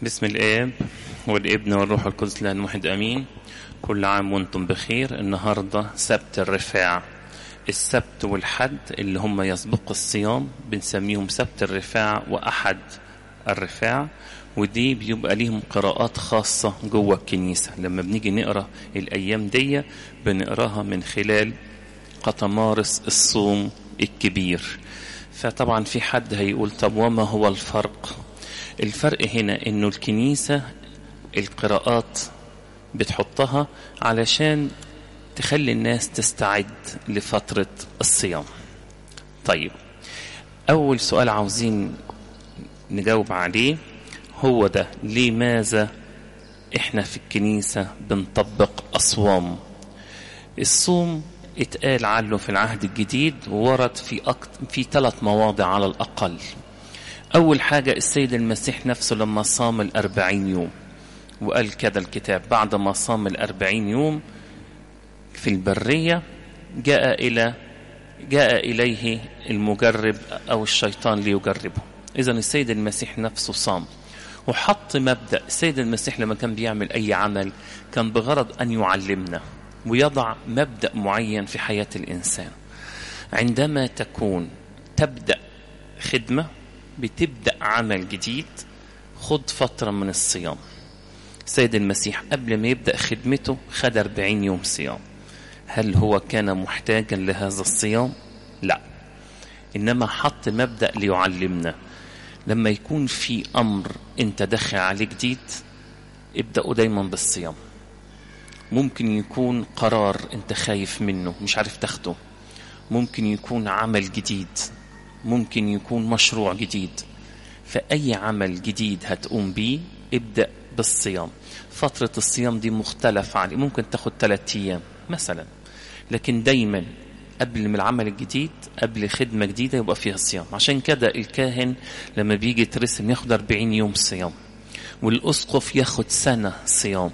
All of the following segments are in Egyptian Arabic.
بسم الآب والابن والروح القدس الآن واحد أمين كل عام وانتم بخير النهاردة سبت الرفاع السبت والحد اللي هم يسبقوا الصيام بنسميهم سبت الرفاع وأحد الرفاع ودي بيبقى ليهم قراءات خاصة جوه الكنيسة لما بنيجي نقرأ الأيام دي بنقراها من خلال قطمارس الصوم الكبير فطبعا في حد هيقول طب وما هو الفرق الفرق هنا انه الكنيسة القراءات بتحطها علشان تخلي الناس تستعد لفترة الصيام طيب أول سؤال عاوزين نجاوب عليه هو ده لماذا احنا في الكنيسة بنطبق أصوام الصوم اتقال عنه في العهد الجديد وورد في أكت... في ثلاث مواضع على الأقل أول حاجة السيد المسيح نفسه لما صام الأربعين يوم وقال كده الكتاب بعد ما صام الأربعين يوم في البرية جاء إلى جاء إليه المجرب أو الشيطان ليجربه إذا السيد المسيح نفسه صام وحط مبدأ السيد المسيح لما كان بيعمل أي عمل كان بغرض أن يعلمنا ويضع مبدأ معين في حياة الإنسان عندما تكون تبدأ خدمة بتبدأ عمل جديد خد فترة من الصيام السيد المسيح قبل ما يبدأ خدمته خد 40 يوم صيام هل هو كان محتاجا لهذا الصيام؟ لا إنما حط مبدأ ليعلمنا لما يكون في أمر أنت داخل عليه جديد ابدأوا دايما بالصيام ممكن يكون قرار أنت خايف منه مش عارف تاخده ممكن يكون عمل جديد ممكن يكون مشروع جديد فأي عمل جديد هتقوم بيه ابدأ بالصيام فترة الصيام دي مختلف عليه ممكن تاخد ثلاثة أيام مثلا لكن دايما قبل من العمل الجديد قبل خدمة جديدة يبقى فيها صيام عشان كده الكاهن لما بيجي يترسم ياخد 40 يوم صيام والأسقف ياخد سنة صيام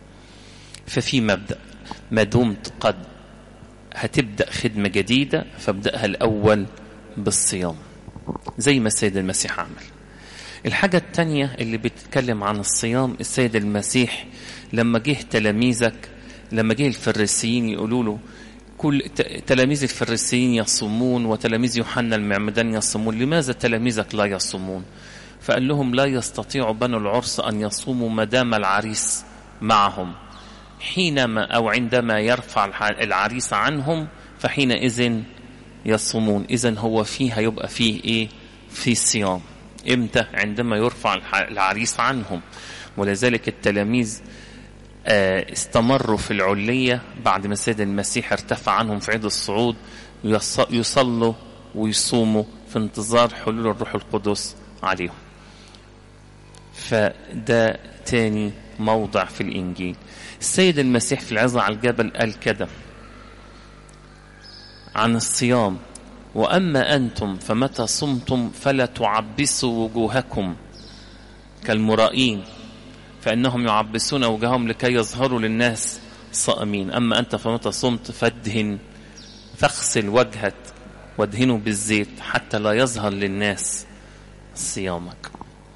ففي مبدأ ما دمت قد هتبدأ خدمة جديدة فابدأها الأول بالصيام زي ما السيد المسيح عمل الحاجة التانية اللي بتتكلم عن الصيام السيد المسيح لما جه تلاميذك لما جه الفريسيين يقولوا له كل تلاميذ الفريسيين يصومون وتلاميذ يوحنا المعمدان يصومون لماذا تلاميذك لا يصومون فقال لهم لا يستطيع بنو العرس أن يصوموا ما دام العريس معهم حينما أو عندما يرفع العريس عنهم فحينئذ يصومون إذا هو فيه هيبقى فيه إيه في صيام إمتى عندما يرفع العريس عنهم ولذلك التلاميذ استمروا في العلية بعد ما السيد المسيح ارتفع عنهم في عيد الصعود يصلوا ويصوموا في انتظار حلول الروح القدس عليهم فده تاني موضع في الإنجيل السيد المسيح في العظة على الجبل قال كده عن الصيام وأما أنتم فمتى صمتم فلا تعبسوا وجوهكم كالمرائين فإنهم يعبسون وجههم لكي يظهروا للناس صائمين أما أنت فمتى صمت فادهن فاغسل وجهك وادهنه بالزيت حتى لا يظهر للناس صيامك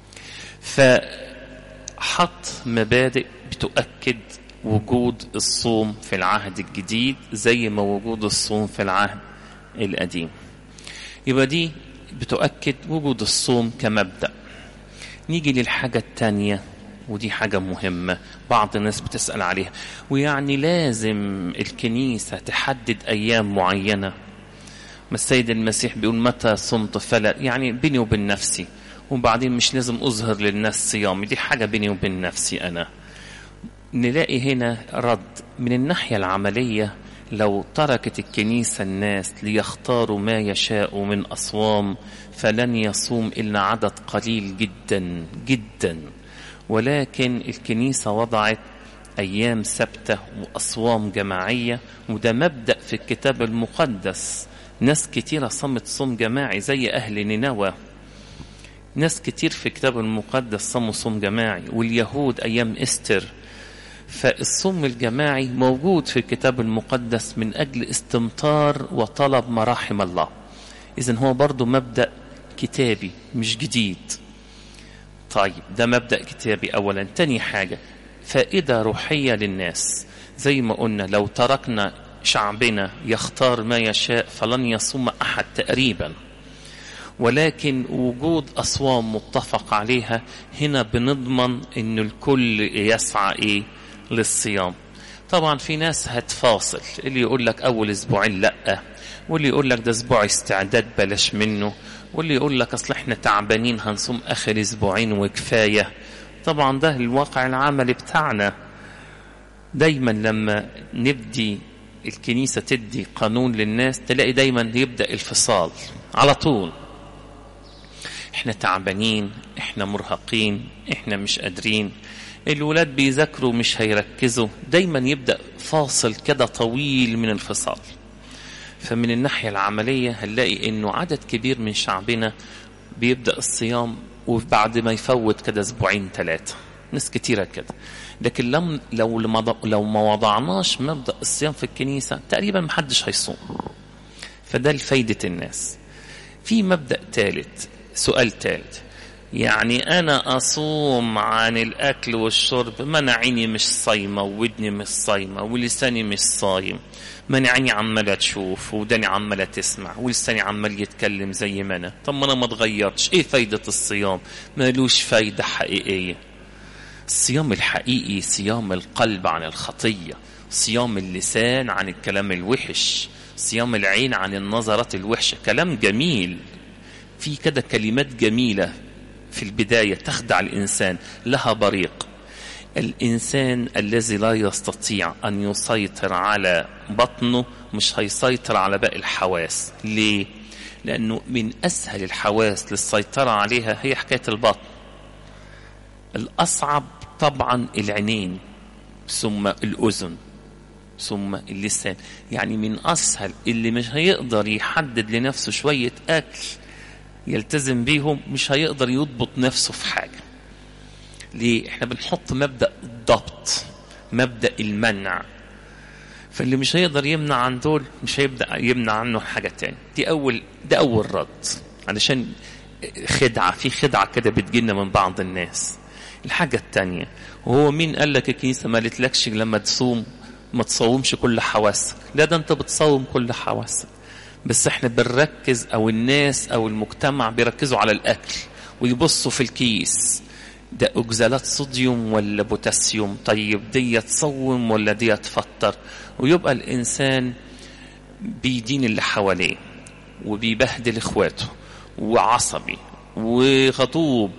فحط مبادئ بتؤكد وجود الصوم في العهد الجديد زي ما وجود الصوم في العهد القديم يبقى دي بتؤكد وجود الصوم كمبدأ نيجي للحاجة التانية ودي حاجة مهمة بعض الناس بتسأل عليها ويعني لازم الكنيسة تحدد أيام معينة ما السيد المسيح بيقول متى صمت فلا يعني بيني وبين نفسي وبعدين مش لازم أظهر للناس صيامي دي حاجة بيني وبين نفسي أنا نلاقي هنا رد من الناحية العملية لو تركت الكنيسة الناس ليختاروا ما يشاءوا من أصوام فلن يصوم إلا عدد قليل جدا جدا ولكن الكنيسة وضعت أيام ثابتة وأصوام جماعية وده مبدأ في الكتاب المقدس ناس كتيرة صمت صوم جماعي زي أهل نينوى ناس كتير في الكتاب المقدس صموا صوم جماعي واليهود أيام إستر فالصوم الجماعي موجود في الكتاب المقدس من أجل استمطار وطلب مراحم الله إذن هو برضو مبدأ كتابي مش جديد طيب ده مبدأ كتابي أولا تاني حاجة فائدة روحية للناس زي ما قلنا لو تركنا شعبنا يختار ما يشاء فلن يصوم أحد تقريبا ولكن وجود أصوام متفق عليها هنا بنضمن أن الكل يسعى إيه للصيام طبعا في ناس هتفاصل اللي يقول لك أول أسبوعين لأ واللي يقول لك ده أسبوع استعداد بلاش منه واللي يقول لك أصل إحنا تعبانين هنصوم آخر أسبوعين وكفاية طبعا ده الواقع العملي بتاعنا دايما لما نبدي الكنيسة تدي قانون للناس تلاقي دايما يبدأ الفصال على طول احنا تعبانين احنا مرهقين احنا مش قادرين الولاد بيذاكروا مش هيركزوا دايما يبدأ فاصل كده طويل من الفصال فمن الناحية العملية هنلاقي انه عدد كبير من شعبنا بيبدأ الصيام وبعد ما يفوت كده اسبوعين ثلاثة ناس كتيرة كده لكن لم لو لو ما وضعناش مبدأ الصيام في الكنيسة تقريبا محدش هيصوم فده لفايدة الناس في مبدأ ثالث سؤال ثالث يعني أنا أصوم عن الأكل والشرب ما أنا عيني مش صايمة وودني مش صايمة ولساني مش صايم ما أنا عيني عمالة تشوف وداني عمالة تسمع ولساني عمال يتكلم زي ما أنا طب ما أنا ما اتغيرتش إيه فايدة الصيام مالوش فايدة حقيقية الصيام الحقيقي صيام القلب عن الخطية صيام اللسان عن الكلام الوحش صيام العين عن النظرات الوحشة كلام جميل في كده كلمات جميلة في البداية تخدع الإنسان لها بريق الإنسان الذي لا يستطيع أن يسيطر على بطنه مش هيسيطر على باقي الحواس ليه؟ لأنه من أسهل الحواس للسيطرة عليها هي حكاية البطن الأصعب طبعا العينين ثم الأذن ثم اللسان يعني من أسهل اللي مش هيقدر يحدد لنفسه شوية أكل يلتزم بيهم مش هيقدر يضبط نفسه في حاجة ليه احنا بنحط مبدأ الضبط مبدأ المنع فاللي مش هيقدر يمنع عن دول مش هيبدأ يمنع عنه حاجة تاني دي أول ده أول رد علشان خدعة في خدعة كده بتجينا من بعض الناس الحاجة التانية وهو مين قال لك الكنيسة ما قالتلكش لما تصوم ما تصومش كل حواسك لا ده انت بتصوم كل حواسك بس احنا بنركز او الناس او المجتمع بيركزوا على الاكل ويبصوا في الكيس ده اكزالات صوديوم ولا بوتاسيوم طيب دي تصوم ولا دي تفطر ويبقى الانسان بيدين اللي حواليه وبيبهدل اخواته وعصبي وخطوب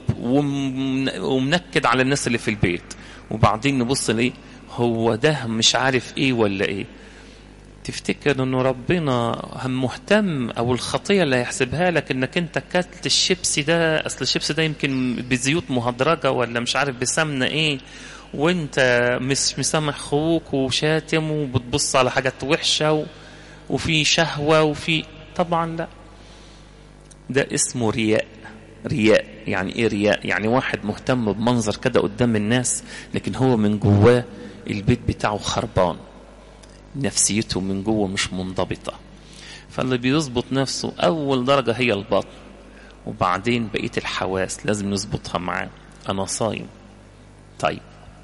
ومنكد على الناس اللي في البيت وبعدين نبص ليه هو ده مش عارف ايه ولا ايه تفتكر انه ربنا هم مهتم او الخطيه اللي هيحسبها لك انك انت كلت الشيبسي ده اصل الشيبسي ده يمكن بزيوت مهدرجه ولا مش عارف بسمنه ايه وانت مش مسامح اخوك وشاتم وبتبص على حاجات وحشه و... وفي شهوه وفي طبعا لا ده اسمه رياء رياء يعني ايه رياء يعني واحد مهتم بمنظر كده قدام الناس لكن هو من جواه البيت بتاعه خربان نفسيته من جوه مش منضبطة فاللي بيظبط نفسه أول درجة هي البطن وبعدين بقية الحواس لازم نظبطها معاه أنا صايم طيب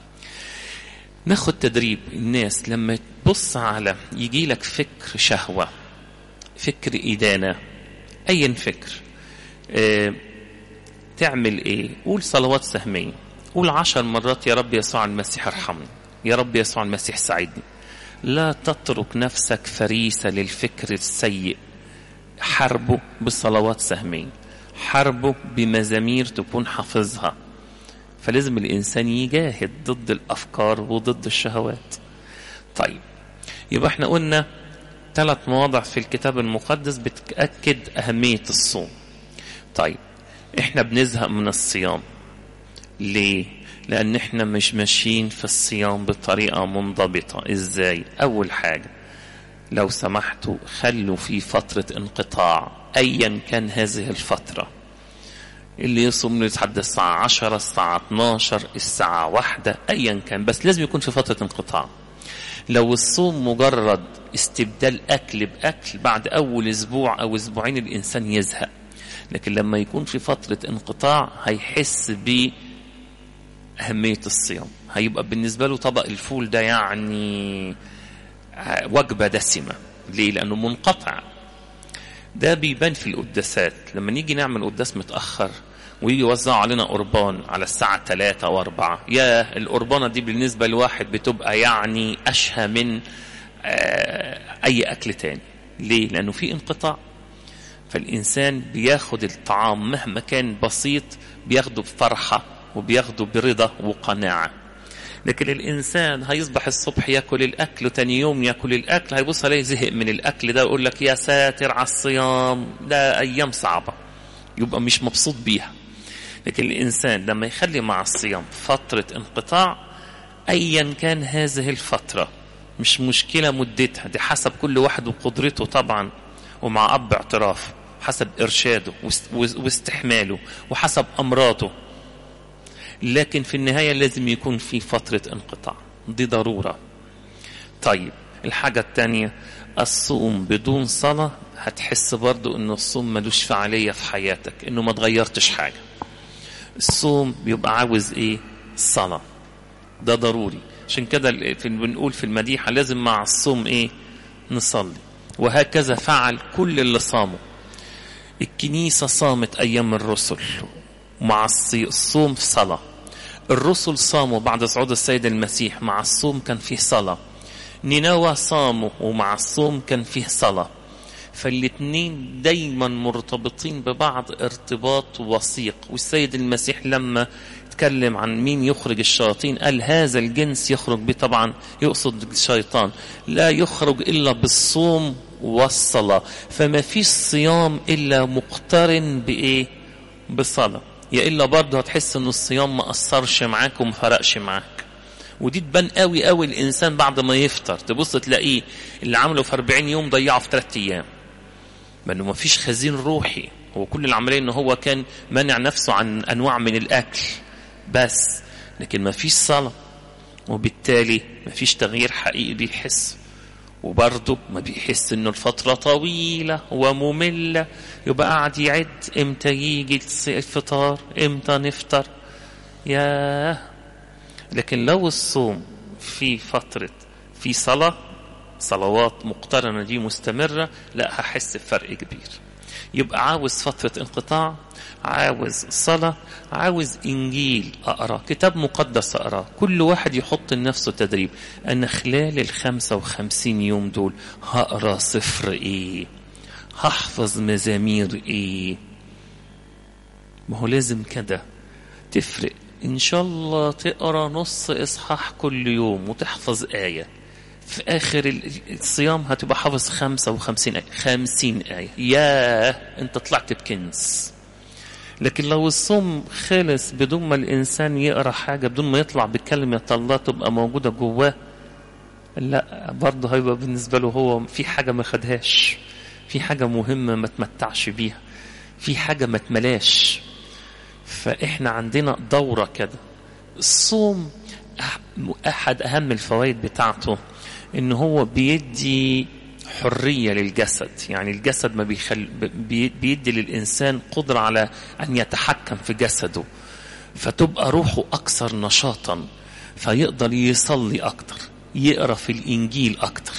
ناخد تدريب الناس لما تبص على يجي لك فكر شهوة فكر إدانة أي فكر اه تعمل إيه قول صلوات سهمية قول عشر مرات يا رب يسوع المسيح ارحمني يا رب يسوع المسيح ساعدني لا تترك نفسك فريسة للفكر السيء حربه بصلوات سهمية حربه بمزامير تكون حافظها فلازم الإنسان يجاهد ضد الأفكار وضد الشهوات طيب يبقى احنا قلنا ثلاث مواضع في الكتاب المقدس بتأكد أهمية الصوم طيب احنا بنزهق من الصيام ليه لأن احنا مش ماشيين في الصيام بطريقة منضبطة ازاي أول حاجة لو سمحتوا خلوا في فترة انقطاع أيا كان هذه الفترة اللي يصوم لحد الساعة 10 الساعة 12 الساعة واحدة أيا كان بس لازم يكون في فترة انقطاع لو الصوم مجرد استبدال أكل بأكل بعد أول أسبوع أو أسبوعين الإنسان يزهق لكن لما يكون في فترة انقطاع هيحس بأهمية الصيام هيبقى بالنسبة له طبق الفول ده يعني وجبة دسمة ليه؟ لأنه منقطع ده بيبان في القداسات لما نيجي نعمل قداس متأخر ويجي يوزعوا علينا قربان على الساعة 3 أو 4 يا القربانة دي بالنسبة لواحد بتبقى يعني أشهى من أي أكل تاني ليه؟ لأنه في انقطاع فالإنسان بياخد الطعام مهما كان بسيط بياخده بفرحة وبياخده برضا وقناعة لكن الإنسان هيصبح الصبح ياكل الأكل وتاني يوم ياكل الأكل هيبص عليه زهق من الأكل ده ويقول لك يا ساتر على الصيام ده أيام صعبة يبقى مش مبسوط بيها لكن الإنسان لما يخلي مع الصيام فترة انقطاع أيا كان هذه الفترة مش مشكلة مدتها دي حسب كل واحد وقدرته طبعا ومع أب اعتراف حسب إرشاده واستحماله وحسب أمراضه لكن في النهاية لازم يكون في فترة انقطاع دي ضرورة طيب الحاجة التانية الصوم بدون صلاة هتحس برضو انه الصوم ملوش فعالية في حياتك انه ما تغيرتش حاجة الصوم بيبقى عاوز ايه صلاة ده ضروري عشان كده بنقول في المديحة لازم مع الصوم ايه نصلي وهكذا فعل كل اللي صاموا الكنيسة صامت أيام الرسل مع الصوم في صلاة الرسل صاموا بعد صعود السيد المسيح مع الصوم كان فيه صلاة نينوى صاموا ومع الصوم كان فيه صلاة فالاتنين دايما مرتبطين ببعض ارتباط وثيق والسيد المسيح لما اتكلم عن مين يخرج الشياطين قال هذا الجنس يخرج به طبعا يقصد الشيطان لا يخرج إلا بالصوم والصلاة فما فيش صيام إلا مقترن بإيه بصلاة يا إلا برضه هتحس إن الصيام ما أثرش معاك وما فرقش معاك ودي تبان قوي قوي الإنسان بعد ما يفطر تبص تلاقيه اللي عمله في 40 يوم ضيعه في 3 أيام لأنه ما فيش خزين روحي هو كل العملية إن هو كان منع نفسه عن أنواع من الأكل بس لكن ما فيش صلاة وبالتالي ما فيش تغيير حقيقي بيحس وبرضه ما بيحس انه الفترة طويلة ومملة يبقى قاعد يعد امتى يجي الفطار امتى نفطر ياه لكن لو الصوم في فترة في صلاة صلوات مقترنة دي مستمرة لا هحس بفرق كبير يبقى عاوز فترة انقطاع عاوز صلاة عاوز إنجيل أقرأ كتاب مقدس أقرأ كل واحد يحط لنفسه تدريب أنا خلال الخمسة وخمسين يوم دول هقرأ صفر إيه هحفظ مزامير إيه ما هو لازم كده تفرق إن شاء الله تقرأ نص إصحاح كل يوم وتحفظ آية في آخر الصيام هتبقى حافظ خمسة وخمسين آية خمسين آية ياه أنت طلعت بكنز لكن لو الصوم خلص بدون ما الإنسان يقرأ حاجة بدون ما يطلع بكلمة الله تبقى موجودة جواه لا برضه هيبقى بالنسبة له هو في حاجة ما خدهاش في حاجة مهمة ما تمتعش بيها في حاجة ما تملاش فإحنا عندنا دورة كده الصوم أحد أهم الفوائد بتاعته إن هو بيدي حرية للجسد يعني الجسد ما بيخل بيدي للإنسان قدرة على أن يتحكم في جسده فتبقى روحه أكثر نشاطا فيقدر يصلي أكتر يقرأ في الإنجيل أكتر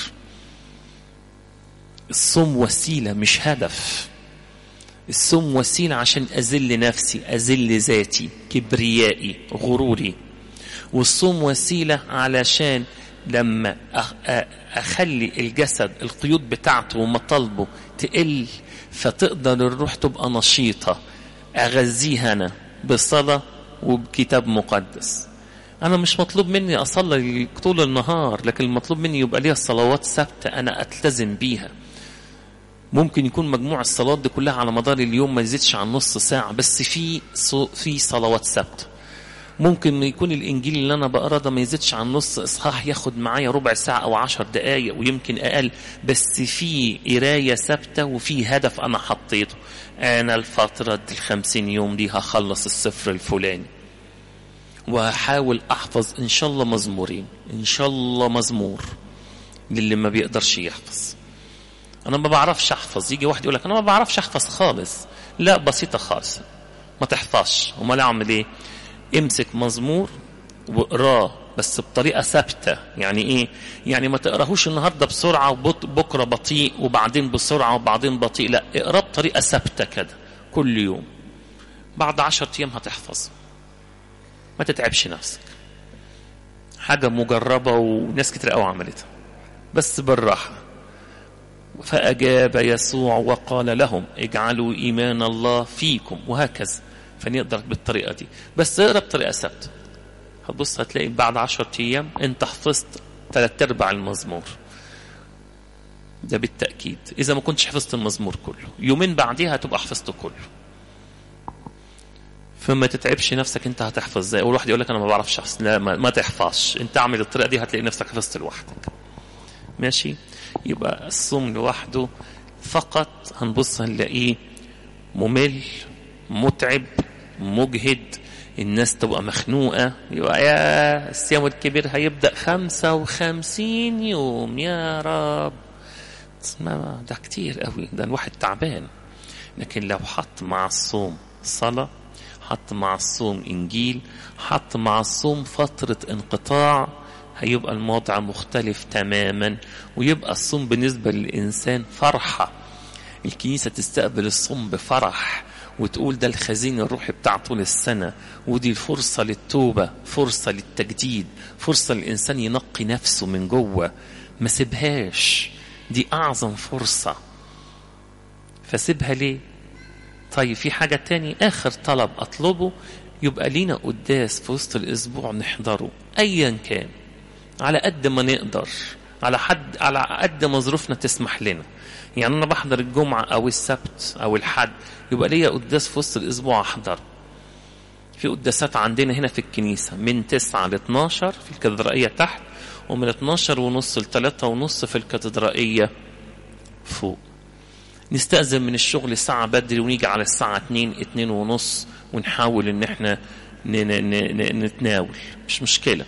الصوم وسيلة مش هدف الصوم وسيلة عشان أذل نفسي أذل ذاتي كبريائي غروري والصوم وسيلة علشان لما أخلي الجسد القيود بتاعته ومطالبه تقل فتقدر الروح تبقى نشيطة أغذيها أنا بالصلاة وبكتاب مقدس أنا مش مطلوب مني أصلي طول النهار لكن المطلوب مني يبقى ليها صلوات ثابتة أنا ألتزم بيها ممكن يكون مجموع الصلوات دي كلها على مدار اليوم ما يزيدش عن نص ساعة بس في في صلوات ثابته ممكن يكون الانجيل اللي انا بقراه ده ما يزيدش عن نص اصحاح ياخد معايا ربع ساعه او عشر دقائق ويمكن اقل بس في قرايه ثابته وفي هدف انا حطيته انا الفتره الخمسين يوم دي هخلص السفر الفلاني وهحاول احفظ ان شاء الله مزمورين ان شاء الله مزمور للي ما بيقدرش يحفظ انا ما بعرفش احفظ يجي واحد يقول لك انا ما بعرفش احفظ خالص لا بسيطة خالص ما تحفظش امال اعمل ايه امسك مزمور واقراه بس بطريقة ثابتة يعني ايه يعني ما تقراهوش النهاردة بسرعة وبكرة بطيء وبعدين بسرعة وبعدين بطيء لا اقراه بطريقة ثابتة كده كل يوم بعد عشرة ايام هتحفظ ما تتعبش نفسك حاجة مجربة وناس كتير قوي عملتها بس بالراحة فأجاب يسوع وقال لهم اجعلوا إيمان الله فيكم وهكذا فنقدر بالطريقة دي بس اقرا بطريقة ثابتة هتبص هتلاقي بعد عشرة أيام أنت حفظت ثلاث أرباع المزمور ده بالتأكيد إذا ما كنتش حفظت المزمور كله يومين بعديها هتبقى حفظته كله فما تتعبش نفسك انت هتحفظ ازاي اول واحد يقول لك انا ما بعرفش احفظ لا ما, ما تحفظش انت اعمل الطريقه دي هتلاقي نفسك حفظت لوحدك ماشي يبقى الصوم لوحده فقط هنبص هنلاقيه ممل متعب مجهد الناس تبقى مخنوقة يبقى يا الصيام الكبير هيبدأ خمسة وخمسين يوم يا رب ما ده كتير قوي ده الواحد تعبان لكن لو حط مع الصوم صلاة حط مع الصوم إنجيل حط مع الصوم فترة انقطاع هيبقى الموضع مختلف تماما ويبقى الصوم بالنسبة للإنسان فرحة الكنيسة تستقبل الصوم بفرح وتقول ده الخزين الروحي بتاع طول السنة ودي الفرصة للتوبة فرصة للتجديد فرصة للإنسان ينقي نفسه من جوه ما سيبهاش دي أعظم فرصة فسيبها ليه طيب في حاجة تاني آخر طلب أطلبه يبقى لينا قداس في وسط الأسبوع نحضره أيا كان على قد ما نقدر على حد على قد ما ظروفنا تسمح لنا يعني أنا بحضر الجمعة أو السبت أو الحد يبقى ليا قداس في وسط الأسبوع أحضر في قداسات عندنا هنا في الكنيسة من 9 ل 12 في الكاتدرائية تحت ومن 12 ونص ل 3 ونص في الكاتدرائية فوق نستأذن من الشغل ساعة بدري ونيجي على الساعة 2 2 ونص ونحاول ان احنا نتناول مش مشكلة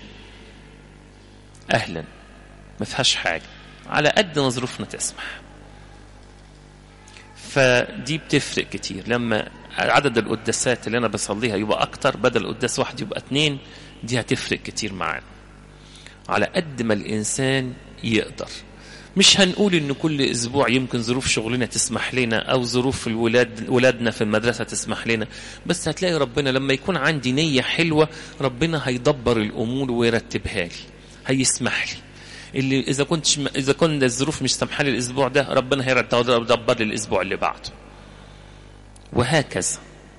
اهلا ما فيهاش حاجة على قد ما ظروفنا تسمح فدي بتفرق كتير لما عدد القداسات اللي انا بصليها يبقى اكتر بدل قداس واحد يبقى اتنين دي هتفرق كتير معانا على قد ما الانسان يقدر مش هنقول ان كل اسبوع يمكن ظروف شغلنا تسمح لنا او ظروف الولاد ولادنا في المدرسه تسمح لنا بس هتلاقي ربنا لما يكون عندي نيه حلوه ربنا هيدبر الامور ويرتبها لي هيسمح لي اللي اذا كنت اذا كنت الظروف مش سامحه لي الاسبوع ده ربنا هيدبر لي الاسبوع اللي بعده وهكذا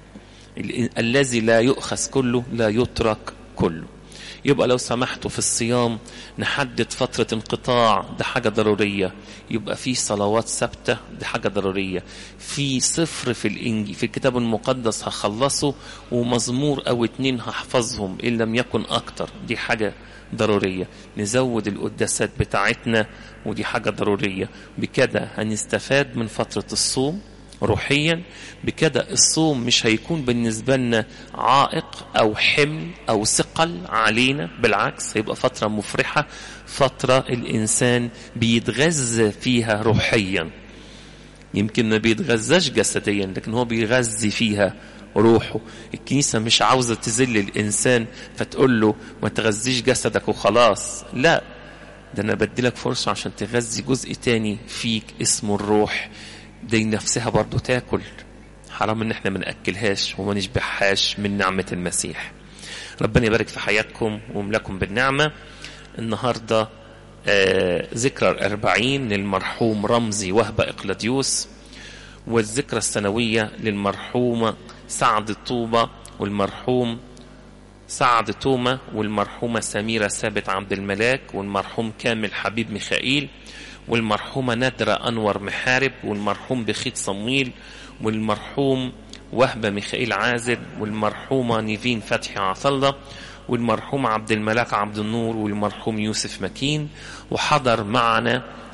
الذي لا يؤخذ كله لا يترك كله يبقى لو سمحتوا في الصيام نحدد فترة انقطاع ده حاجة ضرورية يبقى في صلوات ثابتة دي حاجة ضرورية في صفر في الإنجيل في الكتاب المقدس هخلصه ومزمور أو اتنين هحفظهم إن لم يكن أكتر دي حاجة ضرورية نزود القداسات بتاعتنا ودي حاجة ضرورية بكده هنستفاد من فترة الصوم روحيا بكده الصوم مش هيكون بالنسبة لنا عائق أو حمل أو ثقل علينا بالعكس هيبقى فترة مفرحة فترة الإنسان بيتغذى فيها روحيا يمكن ما بيتغذاش جسديا لكن هو بيغذي فيها روحه الكنيسة مش عاوزة تذل الإنسان فتقول له ما تغذيش جسدك وخلاص لا ده أنا بديلك فرصة عشان تغذي جزء تاني فيك اسمه الروح دي نفسها برضو تاكل حرام ان احنا ما ناكلهاش وما نشبعهاش من نعمه المسيح ربنا يبارك في حياتكم ويملاكم بالنعمه النهارده آه ذكرى الأربعين للمرحوم رمزي وهبة إقلاديوس والذكرى السنوية للمرحومة سعد الطوبة والمرحوم سعد تومة والمرحومة سميرة ثابت عبد الملاك والمرحوم كامل حبيب ميخائيل والمرحومة نادرة أنور محارب والمرحوم بخيت صمويل والمرحوم وهبة ميخائيل عازر والمرحومة نيفين فتحي عطلة والمرحوم عبد الملاك عبد النور والمرحوم يوسف مكين وحضر معنا